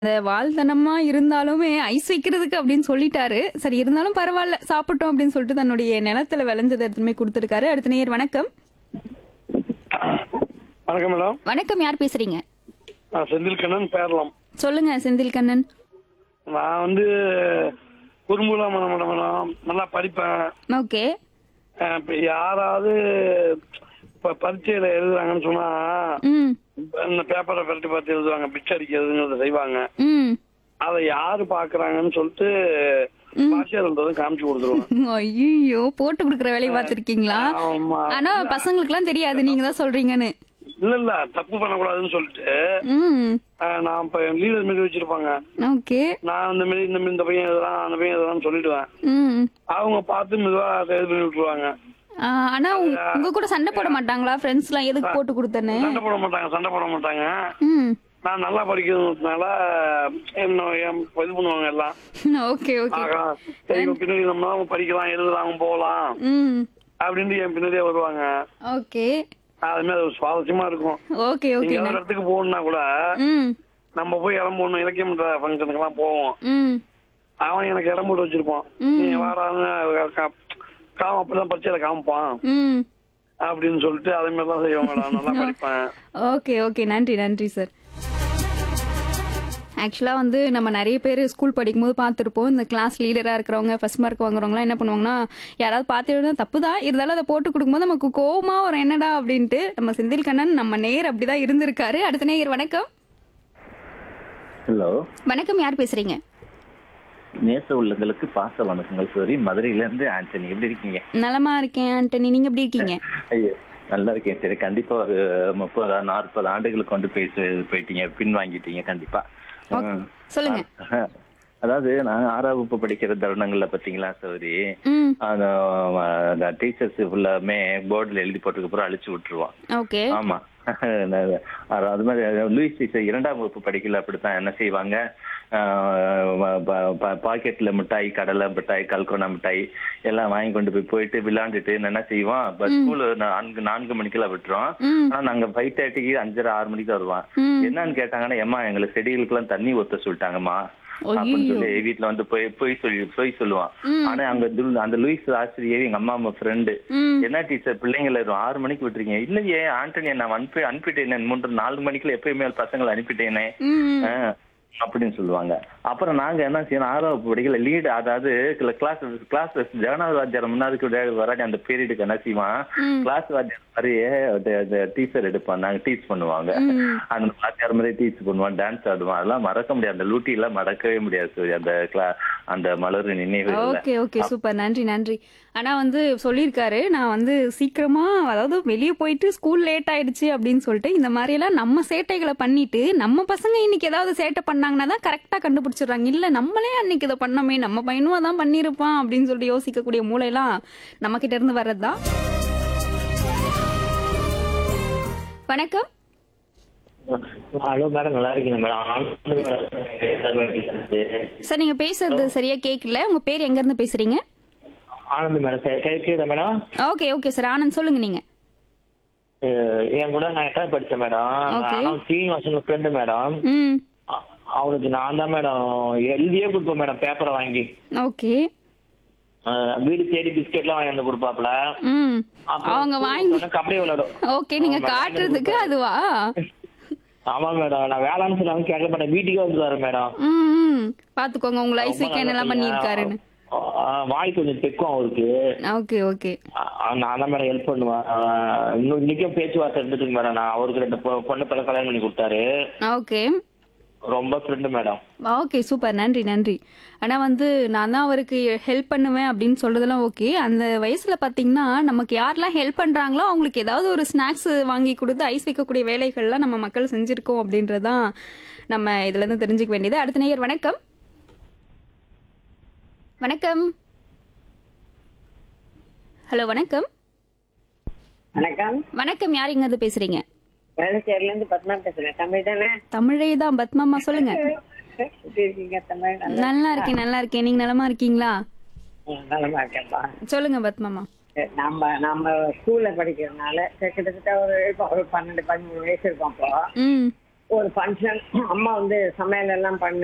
அந்த வால்தனமா இருந்தாலுமே ஐஸ் வைக்கிறதுக்கு அப்படின்னு சொல்லிட்டாரு சரி இருந்தாலும் பரவாயில்ல சாப்பிட்டோம் அப்படின்னு சொல்லிட்டு தன்னுடைய நிலத்துல விளைஞ்சதை எடுத்துமே கொடுத்துருக்காரு அடுத்த நேர் வணக்கம் வணக்கம் மேடம் வணக்கம் யார் பேசுறீங்க நான் செந்தில் கண்ணன் பேரலாம் சொல்லுங்க செந்தில் கண்ணன் நான் வந்து குறும்புலாம் பண்ண மாட்டேன் மேடம் நல்லா படிப்பேன் ஓகே அஹ் இப்ப யாராவது இப்ப பரீட்சையில எழுதுறாங்கன்னு சொன்னா ம் இந்த பேப்பரை பரட்டி பார்த்து எழுதுவாங்க பிச்சை அடிக்கிறதுங்கிறத செய்வாங்க ம் அதை யாரு பாக்குறாங்கன்னு சொல்லிட்டு பாஷியார் எழுதுறதும் காமிச்சு கொடுத்துருவாங்க ஐயோ போட்டு கொடுக்குற வேலையை பார்த்துருக்கீங்களா ஆமா ஆனா பசங்களுக்குலாம் தெரியாது நீங்க தான் சொல்றீங்கன்னு இல்ல இல்ல தப்பு பண்ணக்கூடாதுன்னு சொல்லிட்டு ம் அஹ் நான் இப்ப லீடர் மாரி வச்சிருப்பாங்க ஓகே நான் இந்த மாதிரி இந்த மாதிரி இந்த பையன் எழுதுறான் அந்த பையன் எழுதுறான்னு சொல்லிடுவேன் ம் அவங்க பார்த்து மெதுவா அதை இது பண்ணி விட்டுருவாங்க ஆ, ஆனா உங்க உங்க கூட சண்டை போட மாட்டாங்களா ஃப்ரெண்ட்ஸ் எல்லாம் எதுக்கு போட்டு கொடுத்தேன்னு சண்டை போட மாட்டாங்க சண்டை போட மாட்டாங்க ம் நான் நல்லா படிக்கிறதுனால என்ன என் இது பண்ணுவாங்க எல்லாம் ஓகே ஓகே ஆகா சரி இவன் பின்னாடி நம்ம படிக்கலாம் எழுதலாம் போகலாம் ம் அப்படின்ட்டு என் பின்னாடியே வருவாங்க ஓகே அது மாதிரி ஒரு சுவாரஸ்யமா இருக்கும் ஓகே நீங்க ஓகே ஒரு இடத்துக்கு போகணும்னா கூட ம் நம்ம போய் இடம் போடணும் இலக்கியம் ஃபங்க்ஷனுக்குலாம் போவோம் ம் அவன் எனக்கு இடம் போட்டு வச்சிருப்பான் நீ வாடான்னு கா- காம அப்படிதான் பரீட்சையில காமிப்பான் ம் அப்படின்னு சொல்லிட்டு அதே மாதிரி தான் செய்வாங்க நான் நல்லா படிப்பேன் ஓகே ஓகே நன்றி நன்றி சார் ஆக்சுவலாக வந்து நம்ம நிறைய பேர் ஸ்கூல் படிக்கும்போது பார்த்துருப்போம் இந்த கிளாஸ் லீடராக இருக்கிறவங்க ஃபர்ஸ்ட் மார்க் வாங்குறவங்களாம் என்ன பண்ணுவாங்கன்னா யாராவது பார்த்து தப்பு தான் இருந்தாலும் அதை போட்டு கொடுக்கும்போது நமக்கு கோவமா வரும் என்னடா அப்படின்ட்டு நம்ம செந்தில் கண்ணன் நம்ம நேர் அப்படிதான் இருந்திருக்காரு அடுத்த நேயர் வணக்கம் ஹலோ வணக்கம் யார் பேசுறீங்க நேச உள்ளங்களுக்கு பாச வணக்கங்கள் சோரி மதுரையில இருந்து ஆண்டனி எப்படி இருக்கீங்க நலமா இருக்கேன் ஆண்டனி நீங்க எப்படி இருக்கீங்க ஐயோ நல்லா இருக்கேன் சரி கண்டிப்பா ஒரு முப்பது நாற்பது ஆண்டுகளுக்கு கொண்டு போய் சே- போயிட்டீங்க பின் வாங்கிட்டீங்க கண்டிப்பா ம். சொல்லுங்க அதாவது நான் ஆறாம் வகுப்பு படிக்கிற தருணங்கள்ல பாத்தீங்களா சௌரி ம் அந்த டீச்சர்ஸ் ஃபுல்லாமே போர்டுல எழுதி போட்டதுக்கு அப்புறம் அழிச்சு விட்டுருவான் ஓகே ஆமா அது அது மாதிரி லூயிஸ் சீசர் இரண்டாம் வகுப்பு படிக்கல அப்படித்தான் என்ன செய்வாங்க பாக்கெட்ல மிட்டாய் கடலை மிட்டாய் கல்கோனா மிட்டாய் எல்லாம் வாங்கி கொண்டு போய் போயிட்டு விளையாண்டுட்டு என்ன செய்வான் ஸ்கூல் நான்கு நான்கு மணிக்கெல்லாம் விட்டுரும் ம் ஆனா நாங்க ஃபைவ் தேர்ட்டிக்கு அஞ்சரை ஆறு மணிக்கு வருவான் ம் என்னன்னு கேட்டாங்கன்னா ஏமா எங்களுக்கு செடிகளுக்கு எல்லாம் தண்ணி ஊத்த சொல்லிட்டாங்கம்மா அப்படின்னு சொல்லி வீட்டுல வந்து போய் போய் சொல்லி போய் சொல்லுவான் ம். ஆனா அங்க துல்- அந்த லூயிஸ் ஆசிரியர் எங்க அம்மா அம்மா ஃப்ரெண்டு ம் என்ன டீச்சர் பிள்ளைங்களை ஒரு ஆறு மணிக்கு விட்டுருக்கீங்க இல்லையே ஆண்டனி நான் அனுப்பி அனுப்பிட்டேனே மூன்று நாலு மணிக்குள்ள எப்பயுமே பசங்களை அனுப்பிட்டேனே ம் ஆ, அப்படின்னு சொல்லுவாங்க அப்புறம் நாங்க என்ன செய்யணும் ஆறாவது வகுப்பு படிக்கல லீடு அதாவது கிளாஸ் கிளாஸ் ஜெகநாத வாத்தியார் முன்னாடி வராடி அந்த பீரியடுக்கு என்ன செய்வான் ம். கிளாஸ் வாத்தியார் மாதிரியே டீச்சர் எடுப்பான் நாங்க டீச் பண்ணுவாங்க ம். அந்த வாத்தியார் மாதிரியே டீச் பண்ணுவான் டான்ஸ் ஆடுவான் அதெல்லாம் மறக்க முடியாது அந்த லூட்டி எல்லாம் மறக்கவே முடியாது சூர்யா. அந்த கிளா அந்த மலர் நினைவுகள்ல ஓகே ஓகே சூப்பர் நன்றி நன்றி ஆனா வந்து சொல்லியிருக்காரு நான் வந்து சீக்கிரமா அதாவது வெளியே போயிட்டு ஸ்கூல் லேட் ஆயிடுச்சு அப்படின்னு சொல்லிட்டு இந்த மாதிரி எல்லாம் நம்ம சேட்டைகளை பண்ணிட்டு நம்ம பசங்க இன்னைக்கு ஏதாவது சேட்டை பண்ணாங்கன்னா தான் கரெக்டா கண்டுபிடிச்சிடுறாங்க இல்ல நம்மளே அன்னைக்கு இதை பண்ணோமே நம்ம பையனும் அதான் பண்ணியிருப்பான் அப்படின்னு சொல்லிட்டு யோசிக்கக்கூடிய மூளையெல்லாம் நம்ம கிட்ட இருந்து வர்றதுதான் வணக்கம் ஹலோ மேடம் நல்லா இருக்கீங்க மேடம் ஆனந்த் சார் நீங்க பேசுறது சரியா கேட்கல உங்க பேர் எங்க இருந்து பேசுறீங்க ஆனந்த் மேடம் சரி கேட்குதா madam okay okay sir Anand சொல்லுங்க நீங்க அஹ் என் கூட நான் எட்டாவது படிச்சேன் மேடம் Okay. நான் சீனிவாசன் ஃப்ரெண்டு மேடம் ம் அ- அவனுக்கு நான் தான் மேடம் எழுதியே கொடுப்பேன் மேடம் பேப்பரை வாங்கி ஓகே அஹ் வீடு தேடி பிஸ்கெட்லாம் வாங்கி வந்து கொடுப்பாப்ல ம் அப்புறம் அவங்க school வாங்கி போனா கபடி விளையாடும் ஓகே நீங்க காட்டுறதுக்கு அதுவா ஆமா மேடம் நான் வேளாண் சொன்னாங்க கேட்க மாட்டேன் வீட்டுக்கே வந்துருவாரு மேடம் ம் ம். பாத்துக்கோங்க உங்களை ஐஸ் வைக்க என்னெல்லாம் பண்ணியிருக்காருன்னு அஹ் வாய் கொஞ்சம் தெக்கும் அவருக்கு ஓகே ஓகே அஹ் நான் தான் மேடம் ஹெல்ப் பண்ணுவேன் அஹ் இன்னும் இன்னைக்கும் பேச்சுவார்த்தை இருந்துருக்கு மேடம் நான் அவருக்கு ரெண்டு பொ- பொண்ணு பையன் கல்யாணம் பண்ணி கொடுத்தாரு ஓகே ரொம்ப ஃப்ரெண்டு மேடம் ஓகே சூப்பர் நன்றி நன்றி ஆனா வந்து நான் தான் அவருக்கு ஹெல்ப் பண்ணுவேன் அப்படின்னு சொல்றதெல்லாம் ஓகே அந்த வயசுல பாத்தீங்கன்னா நமக்கு யாரெல்லாம் ஹெல்ப் பண்றாங்களோ அவங்களுக்கு ஏதாவது ஒரு ஸ்நாக்ஸ் வாங்கி கொடுத்து ஐஸ் வைக்கக்கூடிய வேலைகள்லாம் நம்ம மக்கள் செஞ்சிருக்கோம் அப்படின்றதான் நம்ம இதுல இருந்து தெரிஞ்சுக்க வேண்டியது அடுத்த நேயர் வணக்கம் வணக்கம் ஹலோ வணக்கம் வணக்கம் வணக்கம் யார் இங்க இருந்து பேசுறீங்க வேளச்சேரில இருந்து பத்மா பேசுறேன் தமிழ் தானே தமிழே தான் பத்மாமா சொல்லுங்க எப்படி இருக்கீங்க தமிழ் நல்லா நல்லா இருக்கேன் நல்லா இருக்கேன் நீங்க நலமா இருக்கீங்களா ம், நலமா இருக்கேன்ப்பா சொல்லுங்க பத்மாமா சரி, நம்ம நம்ம ஸ்கூல்ல படிக்கிறதுனால சரி, கிட்டத்தட்ட ஒரு இப்போ ஒரு பன்னெண்டு பதிமூணு வயசு இருக்கும் அப்போ ம் ஒரு ஃபங்க்ஷன் அம்மா வந்து சமையல் எல்லாம் பண்ண